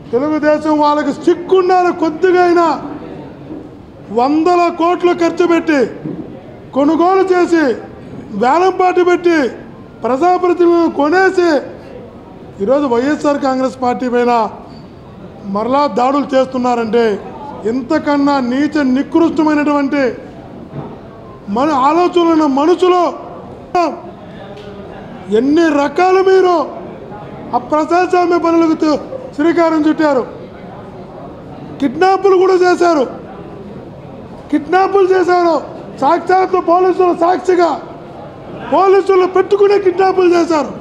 తెలుగుదేశం వాళ్ళకి సిగ్గుండాలి కొద్దిగా అయినా వందల కోట్లు ఖర్చు పెట్టి కొనుగోలు చేసి వేలంపాటు పెట్టి ప్రజాప్రతినిధులను కొనేసి ఈరోజు వైఎస్ఆర్ కాంగ్రెస్ పార్టీ పైన మరలా దాడులు చేస్తున్నారంటే ఇంతకన్నా నీచ నికృష్టమైనటువంటి మన ఆలోచనలు మనుషులు ఎన్ని రకాలు మీరు అప్రజాస్వామ్య పనులకు తు- శ్రీకారం చుట్టారు కిడ్నాపులు కూడా చేశారు కిడ్నాపులు చేశారు సాక్షాత్ పోలీసులు సాక్షిగా పోలీసులు పెట్టుకునే కిడ్నాపులు చేశారు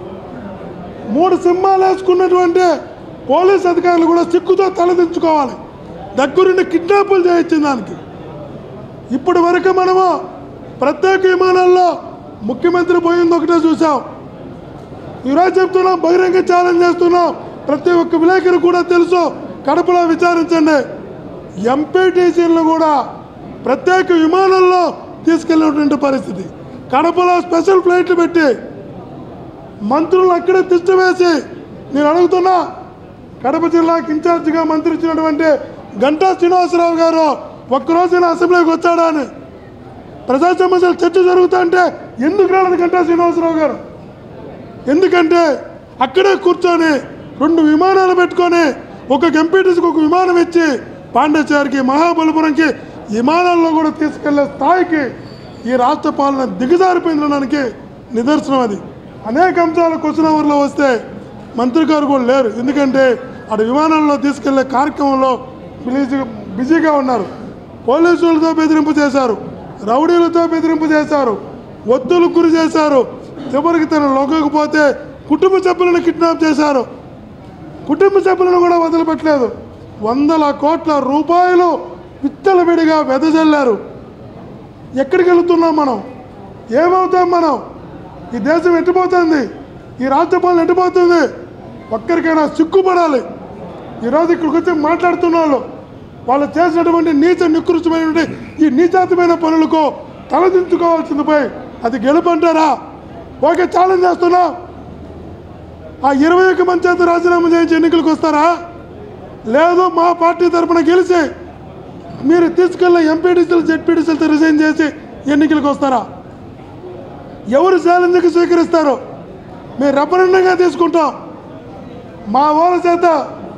మూడు సింహాలు వేసుకున్నటువంటి పోలీస్ అధికారులు కూడా సిగ్గుతో తలదించుకోవాలి దగ్గరుండి కిడ్నాపులు చేయించిన దానికి ఇప్పటి వరకు మనము ప్రత్యేక విమానాల్లో ముఖ్యమంత్రి పోయింది ఒకటే చూసాం ఈరోజు చెప్తున్నాం బహిరంగ ఛాలెంజ్ చేస్తున్నాం ప్రతి ఒక్క విలేకరు కూడా తెలుసు కడపలో విచారించండి ఎంపీటీసీలను కూడా ప్రత్యేక విమానాల్లో తీసుకెళ్ళినటువంటి పరిస్థితి కడపలో స్పెషల్ ఫ్లైట్లు పెట్టి మంత్రులు అక్కడే తిష్టవేసి నేను అడుగుతున్నా కడప జిల్లాకి ఇన్ఛార్జిగా మంత్రి ఇచ్చినటువంటి గంటా శ్రీనివాసరావు గారు ఒక్కరోజు అసెంబ్లీకి వచ్చాడా అని ప్రజా సమస్యలు చర్చ జరుగుతుంటే ఎందుకు రాలేదు గంటా శ్రీనివాసరావు గారు ఎందుకంటే అక్కడే కూర్చొని రెండు విమానాలు పెట్టుకొని ఒక ఎంపీటీసీకి ఒక విమానం ఇచ్చి పాండిచేరికి మహాబలిపురంకి విమానాల్లో కూడా తీసుకెళ్లే స్థాయికి ఈ రాష్ట్ర పాలన దిగజారిపోయిందనడానికి నిదర్శనం అది అనేక అంశాలు క్వశ్చన్ అవర్లో వస్తే మంత్రి గారు కూడా లేరు ఎందుకంటే అటు విమానంలో తీసుకెళ్లే కార్యక్రమంలో బిజీ బిజీగా ఉన్నారు పోలీసులతో బెదిరింపు చేశారు రౌడీలతో బెదిరింపు చేశారు ఒత్తులకు గురి చేశారు చివరికి తను లొంగకపోతే కుటుంబ సభ్యులను కిడ్నాప్ చేశారు కుటుంబ సభ్యులను కూడా వదిలిపెట్టలేదు వందల కోట్ల రూపాయలు విత్తలవిడిగా వెదజల్లారు ఎక్కడికి వెళుతున్నాం మనం ఏమవుతాం మనం ఈ దేశం ఎట్టిపోతుంది ఈ రాష్ట్ర పాలన ఎట్టిపోతుంది ఒక్కరికైనా సిగ్గుపడాలి ఈరోజు ఇక్కడికి వచ్చి మాట్లాడుతున్న వాళ్ళు వాళ్ళు చేసినటువంటి నీచ నికృష్టమైనటువంటి ఈ నీచాతమైన పనులకు తలదించుకోవాల్సింది పోయి అది గెలుపంటారా ఓకే ఛాలెంజ్ చేస్తున్నా ఆ ఇరవై ఒక్క మంది చేత రాజీనామా చేయించి ఎన్నికలకు వస్తారా లేదు మా పార్టీ తరపున గెలిచి మీరు తీసుకెళ్ళిన ఎంపీటీసీలు జెడ్పీటీసీలతో రిజైన్ చేసి ఎన్నికలకు వస్తారా ఎవరు ఛాలెంజ్కి స్వీకరిస్తారు మేము రెఫరెండంగా తీసుకుంటాం మా వాళ్ళ చేత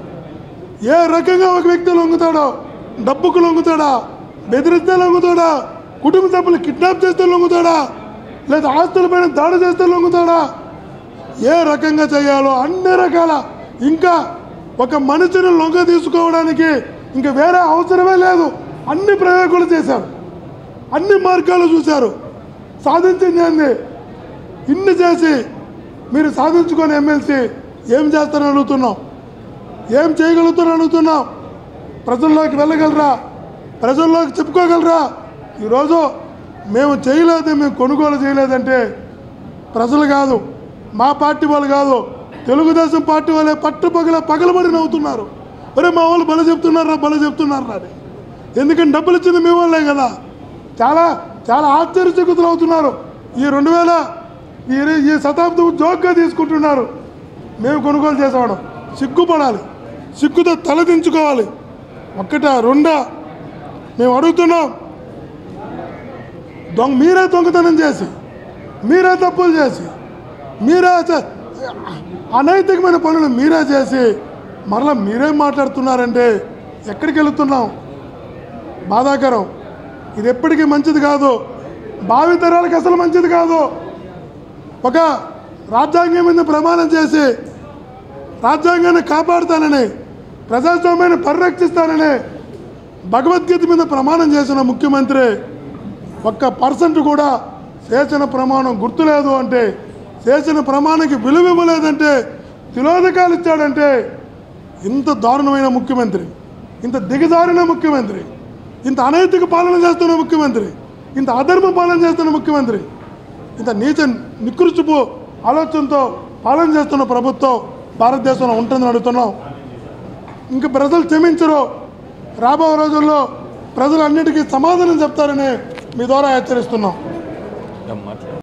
ఏ రకంగా ఒక వ్యక్తి లొంగుతాడో డబ్బుకు లొంగుతాడా బెదిరిస్తే లొంగుతాడా కుటుంబ సభ్యులు కిడ్నాప్ చేస్తే లొంగుతాడా లేదా ఆస్తులపైన దాడి చేస్తే లొంగుతాడా ఏ రకంగా చేయాలో అన్ని రకాల ఇంకా ఒక మనిషిని లొంగ తీసుకోవడానికి ఇంకా వేరే అవసరమే లేదు అన్ని ప్రయోగాలు చేశారు అన్ని మార్గాలు చూశారు సాధించింది ఏంది ఇన్ని చేసి మీరు సాధించుకొని ఎమ్మెల్సీ ఏం చేస్తారని అడుగుతున్నాం ఏం చేయగలుగుతారని అడుగుతున్నాం ప్రజల్లోకి వెళ్ళగలరా ప్రజల్లోకి చెప్పుకోగలరా ఈరోజు మేము చేయలేదు మేము కొనుగోలు చేయలేదంటే ప్రజలు కాదు మా పార్టీ వాళ్ళు కాదు తెలుగుదేశం పార్టీ వాళ్ళే పట్టుపగల పగలబడి నవ్వుతున్నారు ఒరే మా వాళ్ళు బల చెప్తున్నారా బల చెప్తున్నారా అని ఎందుకంటే డబ్బులు ఇచ్చింది మీ వాళ్ళే కదా చాలా చాలా ఆశ్చర్యచకితులు అవుతున్నారు ఈ రెండు వేల ఈ ఈ శతాబ్దం జోక్గా తీసుకుంటున్నారు మేము కొనుగోలు చేసేవాళ్ళం సిగ్గుపడాలి సిగ్గుతో తలదించుకోవాలి ఒక్కట రెండా మేము అడుగుతున్నాం దొంగ మీరే దొంగతనం చేసి మీరే తప్పులు చేసి మీరే చ- అనైతికమైన పనులు మీరే చేసి మరలా మీరేం మాట్లాడుతున్నారంటే ఎక్కడికి వెళుతున్నాం బాధాకరం ఇది ఎప్పటికీ మంచిది కాదు భావితరాలకు అసలు మంచిది కాదు ఒక రాజ్యాంగం మీద ప్రమాణం చేసి రాజ్యాంగాన్ని కాపాడుతానని ప్రజాస్వామ్యాన్ని పరిరక్షిస్తానని భగవద్గీత మీద ప్రమాణం చేసిన ముఖ్యమంత్రి ఒక్క పర్సెంట్ కూడా చేసిన ప్రమాణం గుర్తులేదు అంటే చేసిన ప్రమాణానికి విలువ ఇవ్వలేదంటే తిలోదకాలు ఇచ్చాడంటే ఇంత దారుణమైన ముఖ్యమంత్రి ఇంత దిగజారిన ముఖ్యమంత్రి ఇంత అనైతిక పాలన చేస్తున్న ముఖ్యమంత్రి ఇంత అధర్మ పాలన చేస్తున్న ముఖ్యమంత్రి ఇంత నీచ నికృష్టపు ఆలోచనతో పాలన చేస్తున్న ప్రభుత్వం భారతదేశంలో ఉంటుందని అడుగుతున్నాం ఇంక ప్రజలు క్షమించరు రాబో రోజుల్లో ప్రజలు అన్నిటికీ సమాధానం చెప్తారని మీ ద్వారా హెచ్చరిస్తున్నాం